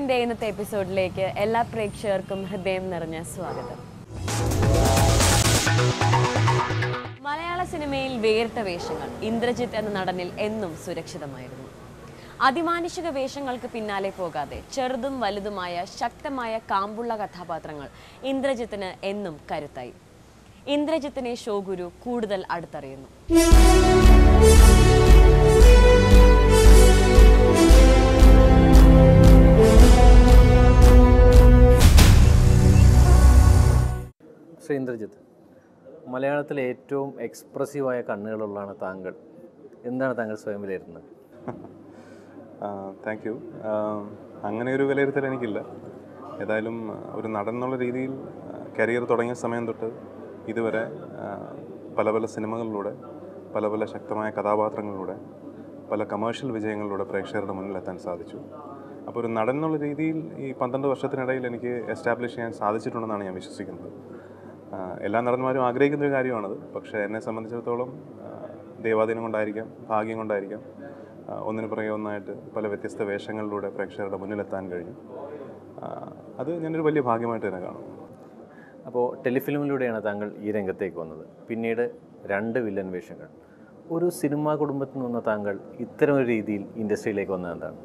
ഫിലിമിൻ്റെ ഇന്നത്തെ എപ്പിസോഡിലേക്ക് എല്ലാ പ്രേക്ഷകർക്കും ഹൃദയം നിറഞ്ഞ സ്വാഗതം മലയാള സിനിമയിൽ വേറിട്ട വേഷങ്ങൾ ഇന്ദ്രജിത്ത് എന്ന നടനിൽ എന്നും സുരക്ഷിതമായിരുന്നു അതിമാനുഷിക വേഷങ്ങൾക്ക് പിന്നാലെ പോകാതെ ചെറുതും വലുതുമായ ശക്തമായ കാമ്പുള്ള കഥാപാത്രങ്ങൾ ഇന്ദ്രജിത്തിന് എന്നും കരുത്തായി ഇന്ദ്രജിത്തിനെ ഷോഗുരു കൂടുതൽ അടുത്തറിയുന്നു ശ്രീ ഇന്ദ്രജിത്ത് മലയാളത്തിലെ ഏറ്റവും എക്സ്പ്രസീവായ കണ്ണുകളുള്ളതാണ് താങ്കൾ എന്താണ് താങ്കൾ സ്വയം വിലയിരുത്തുന്നത് താങ്ക് യു അങ്ങനെ ഒരു വിലയിരുത്തൽ എനിക്കില്ല ഏതായാലും ആ, ഒരു നടൻ എന്നുള്ള രീതിയിൽ കരിയർ തുടങ്ങിയ സമയം തൊട്ട് ഇതുവരെ ആ, പല പല സിനിമകളിലൂടെ പല പല ശക്തമായ കഥാപാത്രങ്ങളിലൂടെ പല കമേഴ്ഷ്യൽ വിജയങ്ങളിലൂടെ പ്രേക്ഷകരുടെ മുന്നിൽ എത്താൻ സാധിച്ചു അപ്പോൾ ഒരു നടൻ എന്നുള്ള രീതിയിൽ ഈ പന്ത്രണ്ട് വർഷത്തിനിടയിൽ എനിക്ക് എസ്റ്റാബ്ലിഷ് ചെയ്യാൻ സാധിച്ചിട്ടുണ്ടെന്നാണ് ഞാൻ വിശ്വസിക്കുന്നത് ആ, എല്ലാ നടന്മാരും ആഗ്രഹിക്കുന്ന ഒരു കാര്യമാണത് പക്ഷേ എന്നെ സംബന്ധിച്ചിടത്തോളം ആ, ദൈവാധീനം കൊണ്ടായിരിക്കാം ഭാഗ്യം കൊണ്ടായിരിക്കാം ആ, ഒന്നിനു പുറകെ ഒന്നായിട്ട് പല വ്യത്യസ്ത വേഷങ്ങളിലൂടെ പ്രേക്ഷകരുടെ മുന്നിലെത്താൻ കഴിഞ്ഞു ആ, അത് ഞാനൊരു വലിയ ഭാഗ്യമായിട്ട് തന്നെ കാണും അപ്പോൾ ടെലിഫിലിമിലൂടെയാണ് താങ്കൾ ഈ രംഗത്തേക്ക് വന്നത് പിന്നീട് രണ്ട് വില്ലൻ വേഷങ്ങൾ ഒരു സിനിമാ കുടുംബത്തിൽ നിന്ന് താങ്കൾ ഇത്തരം ഒരു രീതിയിൽ ഇൻഡസ്ട്രിയിലേക്ക് വന്നത് എന്താണ്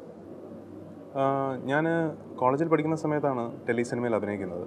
ഞാൻ കോളേജിൽ പഠിക്കുന്ന സമയത്താണ് ടെലി സിനിമയിൽ അഭിനയിക്കുന്നത്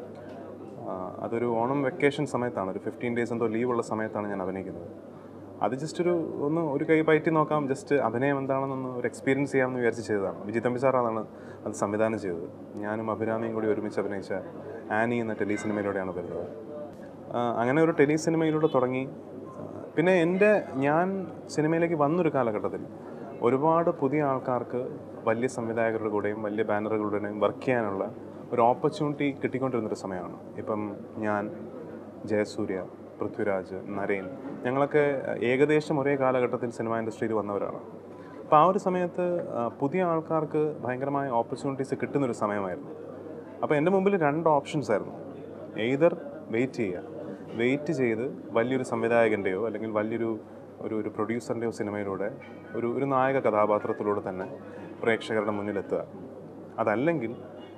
ആ, അതൊരു ഓണം വെക്കേഷൻ സമയത്താണ് ഒരു ഫിഫ്റ്റീൻ ഡേയ്സ് എന്തോ ലീവുള്ള സമയത്താണ് ഞാൻ അഭിനയിക്കുന്നത് അത് ജസ്റ്റ് ഒരു ഒന്ന് ഒരു കൈ പയറ്റി നോക്കാം ജസ്റ്റ് അഭിനയം എന്താണെന്നൊന്ന് ഒരു എക്സ്പീരിയൻസ് ചെയ്യാമെന്ന് വിചാരിച്ച് ചെയ്തതാണ് വിജയ് തമ്പി സാറാണ് അത് സംവിധാനം ചെയ്തത് ഞാനും അഭിരാമിയും കൂടി ഒരുമിച്ച് അഭിനയിച്ച ആനി എന്ന ടെലി സിനിമയിലൂടെയാണ് വരുന്നത് ആ, അങ്ങനെ ഒരു ടെലി സിനിമയിലൂടെ തുടങ്ങി ആ, പിന്നെ എൻ്റെ ഞാൻ സിനിമയിലേക്ക് വന്നൊരു കാലഘട്ടത്തിൽ ഒരുപാട് പുതിയ ആൾക്കാർക്ക് വലിയ സംവിധായകരുടെ കൂടെയും വലിയ ബാനറുകളുടെയും വർക്ക് ചെയ്യാനുള്ള ഒരു ഓപ്പർച്യൂണിറ്റി കിട്ടിക്കൊണ്ടിരുന്നൊരു സമയമാണ് ഇപ്പം ഞാൻ ജയസൂര്യ പൃഥ്വിരാജ് നരേൻ ഞങ്ങളൊക്കെ ഏകദേശം ഒരേ കാലഘട്ടത്തിൽ സിനിമ ഇൻഡസ്ട്രിയിൽ വന്നവരാണ് അപ്പോൾ ആ ഒരു സമയത്ത് ആ, പുതിയ ആൾക്കാർക്ക് ഭയങ്കരമായ ഓപ്പർച്യൂണിറ്റീസ് കിട്ടുന്നൊരു സമയമായിരുന്നു അപ്പോൾ എൻ്റെ മുമ്പിൽ രണ്ട് ഓപ്ഷൻസ് ആയിരുന്നു എയ്തർ വെയിറ്റ് ചെയ്യുക വെയിറ്റ് ചെയ്ത് വലിയൊരു സംവിധായകൻ്റെയോ അല്ലെങ്കിൽ വലിയൊരു ഒരു ഒരു പ്രൊഡ്യൂസറിൻ്റെയോ സിനിമയിലൂടെ ഒരു ഒരു നായക കഥാപാത്രത്തിലൂടെ തന്നെ പ്രേക്ഷകരുടെ മുന്നിലെത്തുക അതല്ലെങ്കിൽ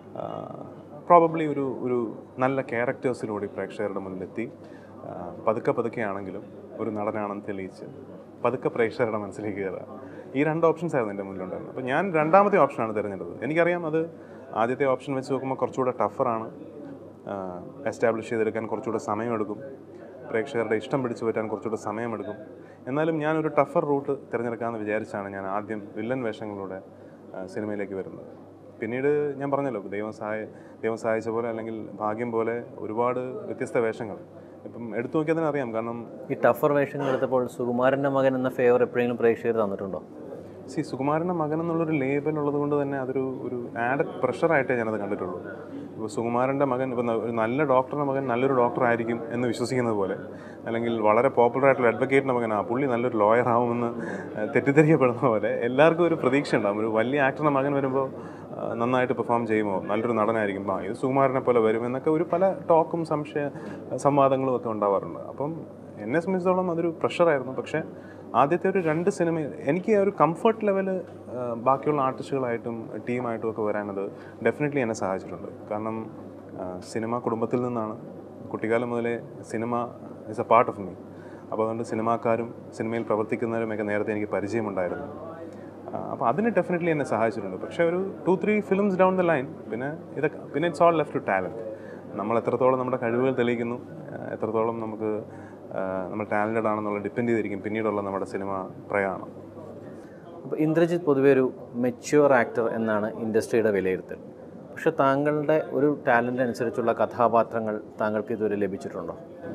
പ്രോബബ്ലി ഒരു ഒരു നല്ല ക്യാരക്ടേഴ്സിലൂടെ പ്രേക്ഷകരുടെ മുന്നിലെത്തി ആ, പതുക്കെ പതുക്കെ ആണെങ്കിലും ഒരു നടനാണെന്ന് തെളിയിച്ച് പതുക്കെ പ്രേക്ഷകരുടെ മനസ്സിലേക്ക് കയറുക ഈ രണ്ട് ഓപ്ഷൻസ് ആയിരുന്നു എൻ്റെ മുന്നിലുണ്ടായിരുന്നത് അപ്പോൾ ഞാൻ രണ്ടാമത്തെ ഓപ്ഷനാണ് തിരഞ്ഞെടുത്തത് എനിക്കറിയാം അത് ആദ്യത്തെ ഓപ്ഷൻ വെച്ച് നോക്കുമ്പോൾ കുറച്ചുകൂടെ ടഫറാണ് എസ്റ്റാബ്ലിഷ് ചെയ്തെടുക്കാൻ കുറച്ചുകൂടെ സമയമെടുക്കും പ്രേക്ഷകരുടെ ഇഷ്ടം പിടിച്ചു പറ്റാൻ കുറച്ചുകൂടെ സമയമെടുക്കും എന്നാലും ഞാനൊരു ടഫർ റൂട്ട് തിരഞ്ഞെടുക്കാമെന്ന് വിചാരിച്ചാണ് ഞാൻ ആദ്യം വില്ലൻ വേഷങ്ങളിലൂടെ ആ, സിനിമയിലേക്ക് വരുന്നത് പിന്നീട് ഞാൻ പറഞ്ഞല്ലോ ദൈവം സഹായ ദൈവം സഹായിച്ച പോലെ അല്ലെങ്കിൽ ഭാഗ്യം പോലെ ഒരുപാട് വ്യത്യസ്ത വേഷങ്ങൾ ഇപ്പം എടുത്തു നോക്കിയാൽ തന്നെ അറിയാം കാരണം ഈ ടഫർ വേഷങ്ങൾ എടുത്തപ്പോൾ സുകുമാരൻ്റെ മകൻ എന്ന ഫേവർ എപ്പോഴെങ്കിലും പ്രേക്ഷകർ തന്നിട്ടുണ്ടോ സി സുകുമാരൻ്റെ മകൻ എന്നുള്ളൊരു ലേബൽ ഉള്ളത് കൊണ്ട് തന്നെ അതൊരു ഒരു ആഡഡ് പ്രഷറായിട്ടേ ഞാനത് കണ്ടിട്ടുള്ളൂ ഇപ്പോൾ സുകുമാരൻ്റെ മകൻ ഇപ്പോൾ ഒരു നല്ല ഡോക്ടറുടെ മകൻ നല്ലൊരു ഡോക്ടർ ആയിരിക്കും എന്ന് വിശ്വസിക്കുന്നത് പോലെ അല്ലെങ്കിൽ വളരെ പോപ്പുലർ ആയിട്ടുള്ള അഡ്വക്കേറ്റിൻ്റെ മകൻ ആ പുള്ളി നല്ലൊരു ലോയർ ആവുമെന്ന് ഏഹ്, തെറ്റിദ്ധരിക്കപ്പെടുന്ന പോലെ എല്ലാവർക്കും ഒരു പ്രതീക്ഷ ഉണ്ടാകും ഒരു വലിയ ആക്ടറുടെ മകൻ വരുമ്പോൾ ആ, നന്നായിട്ട് പെർഫോം ചെയ്യുമോ നല്ലൊരു നടനായിരിക്കും ആ ഇത് സുകുമാരനെ പോലെ വരും എന്നൊക്കെ ഒരു പല ടോക്കും സംശയ സംവാദങ്ങളും ഒക്കെ ഉണ്ടാവാറുണ്ട് അപ്പം എന്നെ സംബന്ധിച്ചിടത്തോളം അതൊരു പ്രഷറായിരുന്നു പക്ഷേ ആദ്യത്തെ ഒരു രണ്ട് സിനിമ എനിക്ക് ആ ഒരു കംഫർട്ട് ലെവൽ ബാക്കിയുള്ള ആർട്ടിസ്റ്റുകളായിട്ടും ടീമായിട്ടും ഒക്കെ വരാനത് ഡെഫിനറ്റ്ലി എന്നെ സഹായിച്ചിട്ടുണ്ട് കാരണം ആ, സിനിമ കുടുംബത്തിൽ നിന്നാണ് കുട്ടിക്കാലം മുതലേ cinema is a part of me അപ്പോൾ അതുകൊണ്ട് സിനിമാക്കാരും സിനിമയിൽ പ്രവർത്തിക്കുന്നവരുമൊക്കെ നേരത്തെ എനിക്ക് പരിചയമുണ്ടായിരുന്നു അപ്പോൾ അതിന് ഡെഫിനറ്റ്ലി എന്നെ സഹായിച്ചിട്ടുണ്ട് പക്ഷേ ഒരു two three films down the line പിന്നെ ഇതൊക്കെ പിന്നെ it's all left to talent നമ്മൾ എത്രത്തോളം നമ്മുടെ കഴിവുകൾ തെളിയിക്കുന്നു ആ, എത്രത്തോളം നമുക്ക് ആ, നമ്മൾ ടാലൻറ്റഡ് ആണെന്നുള്ള ഡിപ്പെൻഡ് ചെയ്തിരിക്കും പിന്നീടുള്ള നമ്മുടെ സിനിമ പ്രയാണം അപ്പോൾ ഇന്ദ്രജിത്ത് പൊതുവെ ഒരു മെച്യൂർ ആക്ടർ എന്നാണ് ഇൻഡസ്ട്രിയുടെ വിലയിരുത്തൽ പക്ഷെ താങ്കളുടെ ഒരു ടാലൻ്റ് അനുസരിച്ചുള്ള കഥാപാത്രങ്ങൾ താങ്കൾക്ക് ഇതുവരെ ലഭിച്ചിട്ടുണ്ടോ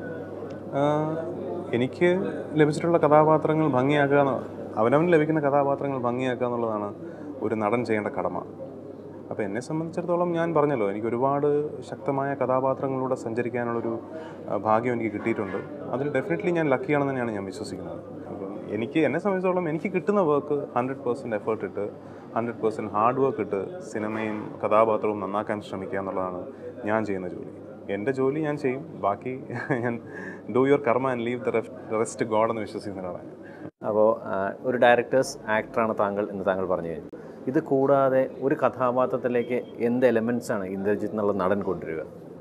ആഹ് എനിക്ക് ലഭിച്ചിട്ടുള്ള കഥാപാത്രങ്ങൾ ഭംഗിയാക്കുക എന്ന് അവനവന് ലഭിക്കുന്ന കഥാപാത്രങ്ങൾ ഭംഗിയാക്കുക എന്നുള്ളതാണ് ഒരു നടൻ ചെയ്യേണ്ട കടമ അപ്പോൾ എന്നെ സംബന്ധിച്ചിടത്തോളം ഞാൻ പറഞ്ഞല്ലോ എനിക്ക് ഒരുപാട് ശക്തമായ കഥാപാത്രങ്ങളിലൂടെ സഞ്ചരിക്കാനുള്ളൊരു ആ, ഭാഗ്യം എനിക്ക് കിട്ടിയിട്ടുണ്ട് അതിൽ ഡെഫിനറ്റ്ലി ഞാൻ ലക്കിയാണെന്ന് തന്നെയാണ് ഞാൻ വിശ്വസിക്കുന്നത് അപ്പം എനിക്ക് എന്നെ സംബന്ധിച്ചിടത്തോളം എനിക്ക് കിട്ടുന്ന വർക്ക് ഹൺഡ്രഡ് പേഴ്സൻറ്റ് എഫേർട്ട് ഇട്ട് ഹൺഡ്രഡ് പേഴ്സൻറ്റ് ഹാർഡ് വർക്ക് ഇട്ട് സിനിമയും കഥാപാത്രവും നന്നാക്കാൻ ശ്രമിക്കുക എന്നുള്ളതാണ് ഞാൻ ചെയ്യുന്ന ജോലി എൻ്റെ ജോലി ഞാൻ ചെയ്യും ബാക്കി ഞാൻ do your karma and leave the rest God എന്ന് വിശ്വസിക്കുന്ന ഒരാളാണ് ഞാൻ. അപ്പോൾ ഒരു ഡയറക്ടേഴ്സ് ആക്ടറാണ് താങ്കൾ എന്ന് താങ്കൾ പറഞ്ഞു കഴിഞ്ഞു ഇത് കൂടാതെ ഒരു കഥാപാത്രത്തിലേക്ക് എന്ത് എലമെൻസ് ആണ് ഇന്ദ്രജിത്ത് എന്നുള്ള നടൻ കൊണ്ടുവരിക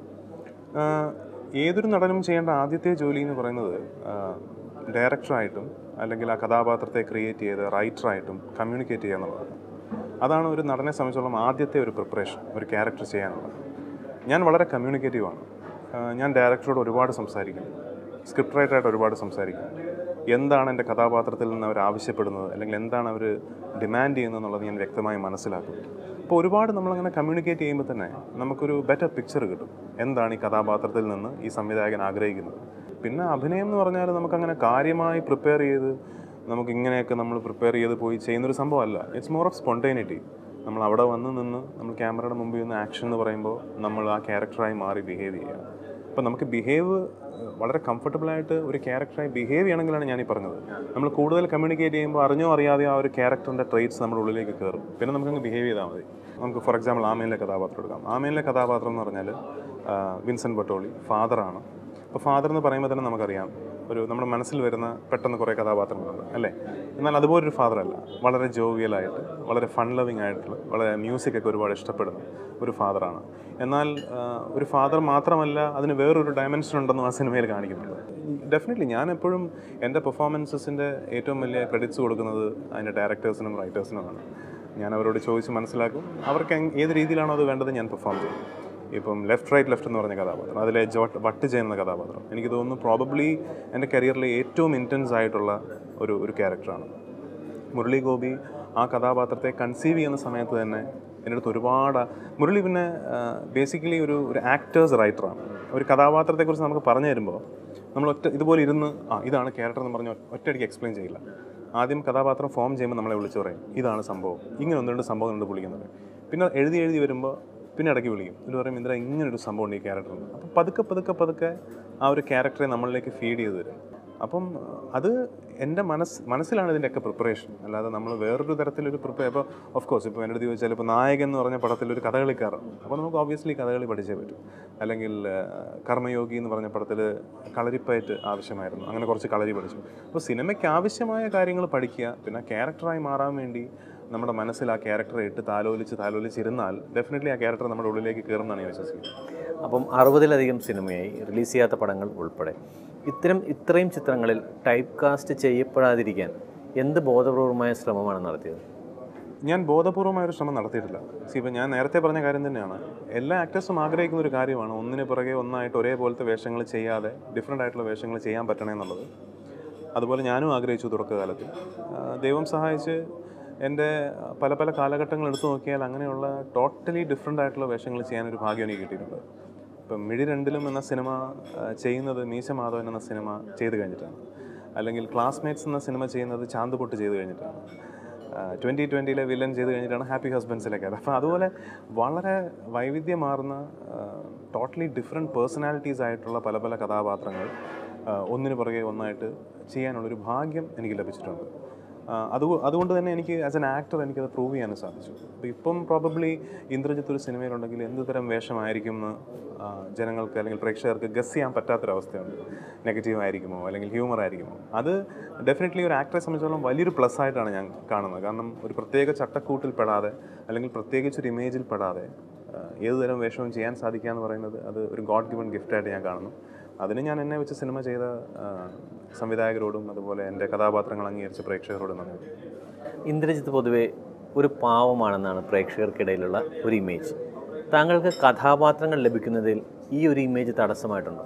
ആഹ് ഏതൊരു നടനും ചെയ്യേണ്ട ആദ്യത്തെ ജോലി എന്ന് പറയുന്നത് ഡയറക്ടറായിട്ടും അല്ലെങ്കിൽ ആ കഥാപാത്രത്തെ ക്രിയേറ്റ് ചെയ്ത് റൈറ്ററായിട്ടും കമ്മ്യൂണിക്കേറ്റ് ചെയ്യുക എന്നുള്ളതാണ് അതാണ് ഒരു നടനെ സംബന്ധിച്ചോളം ആദ്യത്തെ ഒരു പ്രിപ്പറേഷൻ ഒരു ക്യാരക്ടർ ചെയ്യാനുള്ളത് ഞാൻ വളരെ കമ്മ്യൂണിക്കേറ്റീവാണ് ഞാൻ ഡയറക്ടറോട് ഒരുപാട് സംസാരിക്കും സ്ക്രിപ്റ്റ് റൈറ്ററായിട്ട് ഒരുപാട് സംസാരിക്കും എന്താണ് എൻ്റെ കഥാപാത്രത്തിൽ നിന്ന് അവർ ആവശ്യപ്പെടുന്നത് അല്ലെങ്കിൽ എന്താണ് അവർ ഡിമാൻഡ് ചെയ്യുന്നത് എന്നുള്ളത് ഞാൻ വ്യക്തമായി മനസ്സിലാക്കും അപ്പോൾ ഒരുപാട് നമ്മളങ്ങനെ കമ്മ്യൂണിക്കേറ്റ് ചെയ്യുമ്പോൾ തന്നെ നമുക്കൊരു ബെറ്റർ പിക്ചർ കിട്ടും എന്താണ് ഈ കഥാപാത്രത്തിൽ നിന്ന് ഈ സംവിധായകൻ ആഗ്രഹിക്കുന്നത് പിന്നെ അഭിനയം എന്ന് പറഞ്ഞാൽ നമുക്കങ്ങനെ കാര്യമായി പ്രിപ്പയർ ചെയ്ത് നമുക്ക് ഇങ്ങനെയൊക്കെ നമ്മൾ പ്രിപ്പയർ ചെയ്ത് പോയി ചെയ്യുന്നൊരു സംഭവമല്ല ഇറ്റ്സ് മോർ ഓഫ് സ്പോണ്ടേനിറ്റി നമ്മൾ അവിടെ വന്ന് നിന്ന് നമ്മൾ ക്യാമറയുടെ മുമ്പിൽ നിന്ന് ആക്ഷൻ എന്ന് പറയുമ്പോൾ നമ്മൾ ആ ക്യാരക്ടറായി മാറി ബിഹേവ് ചെയ്യുക അപ്പോൾ നമുക്ക് ബിഹേവ് വളരെ കംഫർട്ടബിളായിട്ട് ഒരു ക്യാരക്ടറായി ബിഹേവ് ചെയ്യണമെങ്കിലാണ് ഞാൻ ഈ പറഞ്ഞത് നമ്മൾ കൂടുതൽ കമ്മ്യൂണിക്കേറ്റ് ചെയ്യുമ്പോൾ അറിഞ്ഞോ അറിയാതെയോ ആ ഒരു ക്യാരക്ടറിൻ്റെ ട്രേറ്റ്സ് നമ്മുടെ ഉള്ളിലേക്ക് കയറും പിന്നെ നമുക്കങ്ങ് ബിഹേവ് ചെയ്താൽ മതി നമുക്ക് ഫോർ എക്സാമ്പിൾ ആമയിലെ കഥാപാത്രം എടുക്കാം ആമയിലെ കഥാപാത്രം എന്ന് പറഞ്ഞാൽ ആ, വിൻസെൻ്റ് ബട്ടോളി ഫാദറാണ് അപ്പോൾ ഫാദർ എന്ന് പറയുമ്പോൾ തന്നെ നമുക്കറിയാം ഒരു നമ്മുടെ മനസ്സിൽ വരുന്ന പെട്ടെന്ന് കുറേ കഥാപാത്രങ്ങളുണ്ട് അല്ലേ എന്നാൽ അതുപോലൊരു ഫാദർ അല്ല വളരെ ജോവിയലായിട്ട് വളരെ ഫൺ ലവിങ് ആയിട്ടുള്ള വളരെ മ്യൂസിക് ഒക്കെ ഒരുപാട് ഇഷ്ടപ്പെടുന്ന ഒരു ഫാദറാണ് എന്നാൽ ആ, ഒരു ഫാദർ മാത്രമല്ല അതിന് വേറൊരു ഡയമെൻഷൻ ഉണ്ടെന്ന് ആ സിനിമയിൽ കാണിക്കുന്നുണ്ട് ഡെഫിനറ്റ്ലി ഞാൻ എപ്പോഴും എൻ്റെ പെർഫോമൻസസിൻ്റെ ഏറ്റവും വലിയ ക്രെഡിറ്റ്സ് കൊടുക്കുന്നത് അതിൻ്റെ ഡയറക്ടേഴ്സിനും റൈറ്റേഴ്സിനുമാണ് ഞാൻ അവരോട് ചോദിച്ച് മനസ്സിലാക്കും അവർക്ക് എങ്- ഏത് രീതിയിലാണോ അത് വേണ്ടത് ഞാൻ പെർഫോം ചെയ്യും ഇപ്പം ലെഫ്റ്റ് റൈറ്റ് ലെഫ്റ്റ് എന്ന് പറഞ്ഞ കഥാപാത്രം അതിലെ ജോട്ട് വട്ട് ചെയ്യുന്ന കഥാപാത്രം എനിക്ക് തോന്നുന്നു പ്രോബബ്ലി എൻ്റെ കരിയറിലെ ഏറ്റവും ഇൻറ്റൻസ് ആയിട്ടുള്ള ഒരു ഒരു ക്യാരക്ടറാണ് മുരളി ഗോപി ആ കഥാപാത്രത്തെ കൺസീവ് ചെയ്യുന്ന സമയത്ത് തന്നെ എൻ്റെ അടുത്ത് ഒരുപാട് മുരളി പിന്നെ ബേസിക്കലി ഒരു ഒരു ആക്ടേഴ്സ് റൈറ്ററാണ് ഒരു കഥാപാത്രത്തെക്കുറിച്ച് നമുക്ക് പറഞ്ഞു തരുമ്പോൾ നമ്മൾ ഒറ്റ ഇതുപോലെ ഇരുന്ന് ആ ഇതാണ് ക്യാരക്ടർ എന്ന് പറഞ്ഞ് ഒറ്റ- ഒറ്റയടിക്ക് എക്സ്പ്ലെയിൻ ചെയ്യില്ല ആദ്യം കഥാപാത്രം ഫോം ചെയ്യുമ്പോൾ നമ്മളെ വിളിച്ചു പറയും ഇതാണ് സംഭവം ഇങ്ങനെ ഒന്ന് രണ്ട് സംഭവം ഉണ്ട് വിളിക്കുന്നത് പിന്നെ എഴുതി എഴുതി വരുമ്പോൾ പിന്നെ ഇടയ്ക്ക് വിളിക്കും എന്ന് പറയും ഇന്ദ്ര ഇങ്ങനൊരു സംഭവം ഉണ്ട് ഈ ക്യാരക്ടറിന് അപ്പം പതുക്കെ പതുക്കെ പതുക്കെ ആ ഒരു ക്യാരക്ടറെ നമ്മളിലേക്ക് ഫീഡ് ചെയ്ത് തരും അപ്പം അത് എൻ്റെ മനസ്സ് മനസ്സിലാണ് ഇതിൻ്റെയൊക്കെ പ്രിപ്പറേഷൻ അല്ലാതെ നമ്മൾ വേറൊരു തരത്തിലൊരു പ്രിപ്പയർ ഇപ്പോൾ ഓഫ് കോഴ്സ് ഇപ്പോൾ എൻ്റെ അടുത്ത് ചോദിച്ചാൽ ഇപ്പോൾ നായകൻ എന്ന് പറഞ്ഞ പടത്തിൽ ഒരു കഥകളിക്കാരൻ അപ്പോൾ നമുക്ക് ഓബിയസ്ലി കഥകളി പഠിച്ചേ പറ്റും അല്ലെങ്കിൽ ആ, കർമ്മയോഗി എന്ന് പറഞ്ഞ പടത്തിൽ കളരിപ്പയറ്റ് ആവശ്യമായിരുന്നു അങ്ങനെ കുറച്ച് കളരി പഠിച്ചു അപ്പോൾ സിനിമയ്ക്ക് ആവശ്യമായ കാര്യങ്ങൾ പഠിക്കുക പിന്നെ ക്യാരക്ടറായി മാറാൻ വേണ്ടി നമ്മുടെ മനസ്സിൽ ആ ക്യാരക്ടറെ ഇട്ട് താലോലിച്ച് താലോലിച്ചിരുന്നാൽ ഡെഫിനറ്റ്ലി ആ ക്യാരക്ടർ നമ്മുടെ ഉള്ളിലേക്ക് കയറുമെന്നാണ് ഞാൻ വിശ്വസിക്കുന്നത് അപ്പം അറുപതിലധികം സിനിമയായി റിലീസ് ചെയ്യാത്ത പടങ്ങൾ ഉൾപ്പെടെ ഇത്തരം ഇത്രയും ചിത്രങ്ങളിൽ ടൈപ്പ് കാസ്റ്റ് ചെയ്യപ്പെടാതിരിക്കാൻ എന്ത് ബോധപൂർവമായ ശ്രമമാണ് നടത്തിയത് ഞാൻ ബോധപൂർവമായ ഒരു ശ്രമം നടത്തിയിട്ടില്ല സി ഇപ്പം ഞാൻ നേരത്തെ പറഞ്ഞ കാര്യം തന്നെയാണ് എല്ലാ ആക്ടേഴ്സും ആഗ്രഹിക്കുന്ന ഒരു കാര്യമാണ് ഒന്നിന് പുറകെ ഒന്നായിട്ട് ഒരേപോലത്തെ വേഷങ്ങൾ ചെയ്യാതെ ഡിഫറെൻ്റ് ആയിട്ടുള്ള വേഷങ്ങൾ ചെയ്യാൻ പറ്റണേ എന്നുള്ളത് അതുപോലെ ഞാനും ആഗ്രഹിച്ചു തുടക്കകാലത്ത് ആ, ദൈവം സഹായിച്ച് എൻ്റെ പല പല കാലഘട്ടങ്ങൾ എടുത്തു നോക്കിയാൽ അങ്ങനെയുള്ള ടോട്ടലി ഡിഫറെൻ്റ് ആയിട്ടുള്ള വേഷങ്ങൾ ചെയ്യാനൊരു ഭാഗ്യം എനിക്ക് കിട്ടിയിട്ടുണ്ട് ഇപ്പം മിഴി രണ്ടിലും എന്ന സിനിമ ആ, ചെയ്യുന്നത് മീശ മാധവൻ എന്ന സിനിമ ചെയ്ത് കഴിഞ്ഞിട്ടാണ് അല്ലെങ്കിൽ ക്ലാസ്മേറ്റ്സ് എന്ന സിനിമ ചെയ്യുന്നത് ചാന്തുപൊട്ട് ചെയ്ത് കഴിഞ്ഞിട്ടാണ് ട്വൻറ്റി ട്വൻറ്റിയിലെ വില്ലൻ ചെയ്ത് കഴിഞ്ഞിട്ടാണ് ഹാപ്പി ഹസ്ബൻഡ്സിലേക്ക് അത് അപ്പോൾ അതുപോലെ വളരെ വൈവിധ്യമാർന്ന ടോട്ടലി ഡിഫറെൻറ്റ് പേഴ്സണാലിറ്റീസ് ആയിട്ടുള്ള പല പല കഥാപാത്രങ്ങൾ ആ, ഒന്നിനു പുറകെ ഒന്നായിട്ട് ചെയ്യാനുള്ളൊരു ഭാഗ്യം എനിക്ക് ലഭിച്ചിട്ടുണ്ട് ആ, അത് അതുകൊണ്ട് തന്നെ എനിക്ക് ആസ് എൻ ആക്ടർ എനിക്കത് പ്രൂവ് ചെയ്യാനും സാധിച്ചു അപ്പോൾ ഇപ്പം പ്രോബബ്ലി ഇന്ദ്രജിത്ത് ഒരു സിനിമയിലുണ്ടെങ്കിൽ എന്ത് തരം വേഷമായിരിക്കും എന്ന് ആ, ജനങ്ങൾക്ക് അല്ലെങ്കിൽ പ്രേക്ഷകർക്ക് ഗസ് ചെയ്യാൻ പറ്റാത്തൊരവസ്ഥയുണ്ട് നെഗറ്റീവ് ആയിരിക്കുമോ അല്ലെങ്കിൽ ഹ്യൂമർ ആയിരിക്കുമോ അത് ഡെഫിനറ്റ്ലി ഒരു ആക്ടറെ സംബന്ധിച്ചോളം വലിയൊരു പ്ലസ് ആയിട്ടാണ് ഞാൻ കാണുന്നത് കാരണം ഒരു പ്രത്യേക ചട്ടക്കൂട്ടിൽ പെടാതെ അല്ലെങ്കിൽ പ്രത്യേകിച്ച് ഒരു ഇമേജിൽ പെടാതെ ആ, ഏത് തരം വേഷവും ചെയ്യാൻ സാധിക്കുക എന്ന് പറയുന്നത് അത് ഒരു ഗോഡ് ഗിവൺ ഗിഫ്റ്റായിട്ട് ഞാൻ കാണുന്നു അതിന് ഞാൻ എന്നെ വെച്ച് സിനിമ ചെയ്ത ആ, സംവിധായകരോടും അതുപോലെ എൻ്റെ കഥാപാത്രങ്ങൾ അംഗീകരിച്ച പ്രേക്ഷകരോടും നന്ദി ഇന്ദ്രജിത്ത് പൊതുവെ ഒരു പാവമാണെന്നാണ് പ്രേക്ഷകർക്കിടയിലുള്ള ഒരു ഇമേജ് താങ്കൾക്ക് കഥാപാത്രങ്ങൾ ലഭിക്കുന്നതിൽ ഈ ഒരു ഇമേജ് തടസ്സമായിട്ടുണ്ടോ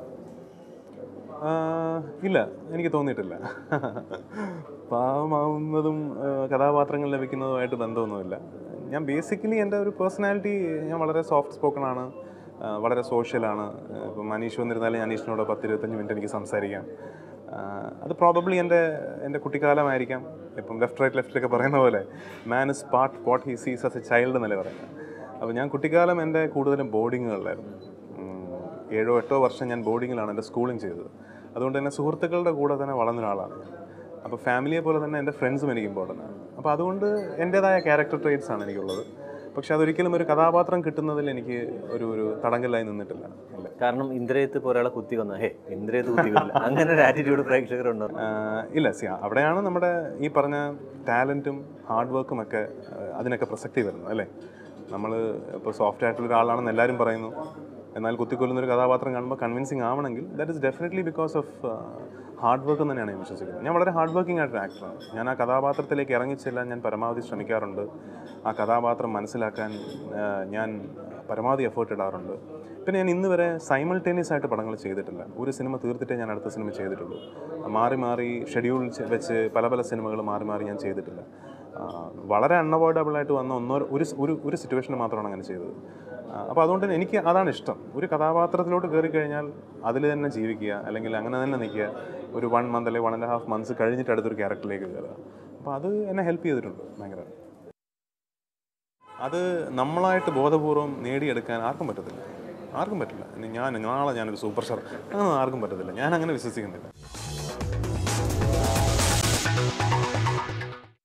ആ, ഇല്ല എനിക്ക് തോന്നിയിട്ടില്ല പാവമാവുന്നതും ആ, കഥാപാത്രങ്ങൾ ലഭിക്കുന്നതുമായിട്ട് ബന്ധമൊന്നുമില്ല ഞാൻ ബേസിക്കലി എൻ്റെ ഒരു പേഴ്സണാലിറ്റി ഞാൻ വളരെ സോഫ്റ്റ് സ്പോക്കൺ ആണ് ആ, വളരെ സോഷ്യലാണ് ഇപ്പം മനീഷ് വന്നിരുന്നാലും ഞാൻ അനീഷിനോട് പത്ത് ഇരുപത്തഞ്ച് മിനിറ്റ് എനിക്ക് സംസാരിക്കാം ആ, അത് പ്രോബബ്ലി എൻ്റെ എൻ്റെ കുട്ടിക്കാലമായിരിക്കാം ഇപ്പം ലെഫ്റ്റ് റൈറ്റ് ലെഫ്റ്റിലൊക്കെ പറയുന്ന പോലെ man is part what he sees as a child എന്നല്ലേ പറയുന്നത് അപ്പോൾ ഞാൻ കുട്ടിക്കാലം എൻ്റെ കൂടുതലും ബോർഡിങ്ങുകളിലായിരുന്നു ഉം, ഏഴോ എട്ടോ വർഷം ഞാൻ ബോർഡിങ്ങിലാണ് എൻ്റെ സ്കൂളിങ് ചെയ്തത് അതുകൊണ്ട് തന്നെ സുഹൃത്തുക്കളുടെ കൂടെ തന്നെ വളർന്ന ഒരാളാണ് ഞാൻ. അപ്പോൾ ഫാമിലിയെ പോലെ തന്നെ എൻ്റെ ഫ്രണ്ട്സും എനിക്ക് ഇമ്പോർട്ടൻ്റ് ആണ് അപ്പോൾ അതുകൊണ്ട് എൻ്റേതായ ക്യാരക്ടർ ട്രേറ്റ്സ് ആണ് എനിക്കുള്ളത് പക്ഷെ അതൊരിക്കലും ഒരു കഥാപാത്രം കിട്ടുന്നതിൽ എനിക്ക് ഒരു ഒരു തടങ്കലായി നിന്നിട്ടില്ല അല്ലേ കാരണം ഇന്ദ്രയത്ത് ഇപ്പോൾ ഒരാളെ കുത്തി കൊന്ന ഹേ ഇന്ദ്രയത്ത് കുത്തി കൊല്ല അങ്ങനെ ഒരു ആറ്റിറ്റ്യൂഡ് പ്രേക്ഷകരുണ്ടോ ആഹ് ഇല്ല സി അവിടെയാണ് നമ്മുടെ ഈ പറഞ്ഞ ടാലൻറ്റും ഹാർഡ് വർക്കും ഒക്കെ ആഹ് അതിനൊക്കെ പ്രസക്തി വരുന്നത് അല്ലേ നമ്മൾ ഇപ്പോൾ സോഫ്റ്റ് ആയിട്ടുള്ള ഒരാളാണെന്ന് എല്ലാവരും പറയുന്നു എന്നാൽ കുത്തിക്കൊല്ലുന്ന ഒരു കഥാപാത്രം കാണുമ്പോൾ കൺവിൻസിങ് ആവണമെങ്കിൽ that is definitely because of hard work എന്ന് തന്നെയാണ് ഞാൻ വിശ്വസിക്കുന്നത് ഞാൻ വളരെ ഹാർഡ് വർക്കിംഗ് ആയിട്ടൊരു ആക്ടറാണ് ഞാൻ ആ കഥാപാത്രത്തിലേക്ക് ഇറങ്ങിച്ചെല്ലാൻ ഞാൻ പരമാവധി ശ്രമിക്കാറുണ്ട് ആ കഥാപാത്രം മനസ്സിലാക്കാൻ ആഹ് ഞാൻ പരമാവധി എഫേർട്ട് ഇടാറുണ്ട് പിന്നെ ഞാൻ ഇന്ന് വരെ സൈമൾട്ടേനിയസ് ആയിട്ട് പടങ്ങൾ ചെയ്തിട്ടില്ല ഒരു സിനിമ തീർത്തിട്ടേ ഞാൻ അടുത്ത സിനിമ ചെയ്തിട്ടുള്ളൂ മാറി മാറി ഷെഡ്യൂൾ വെച്ച് പല പല സിനിമകൾ മാറി മാറി ഞാൻ ചെയ്തിട്ടില്ല ആ, വളരെ അൺഅവോയ്ഡബിൾ ആയിട്ട് വന്ന ഒന്നോ ഒരു ഒരു ഒരു സിറ്റുവേഷന് മാത്രമാണ് അങ്ങനെ ചെയ്തത് അപ്പോൾ അതുകൊണ്ട് തന്നെ എനിക്ക് അതാണ് ഇഷ്ടം ഒരു കഥാപാത്രത്തിലോട്ട് കയറി കഴിഞ്ഞാൽ അതിൽ തന്നെ ജീവിക്കുക അല്ലെങ്കിൽ അങ്ങനെ തന്നെ നിൽക്കുക ഒരു വൺ മന്ത് അല്ലെങ്കിൽ വൺ ആൻഡ് ഹാഫ് മന്ത്സ് കഴിഞ്ഞിട്ട് അടുത്തൊരു ക്യാരക്ടറിലേക്ക് കയറുക അപ്പോൾ അത് എന്നെ ഹെൽപ്പ് ചെയ്തിട്ടുണ്ട് ഭയങ്കര അത് നമ്മളായിട്ട് ബോധപൂർവം നേടിയെടുക്കാൻ ആർക്കും പറ്റത്തില്ല ആർക്കും പറ്റില്ല ഇനി ഞാൻ നാളെ ഞാനൊരു സൂപ്പർ സ്റ്റാർ അങ്ങനെ ആർക്കും പറ്റത്തില്ല ഞാൻ അങ്ങനെ വിശ്വസിക്കുന്നില്ല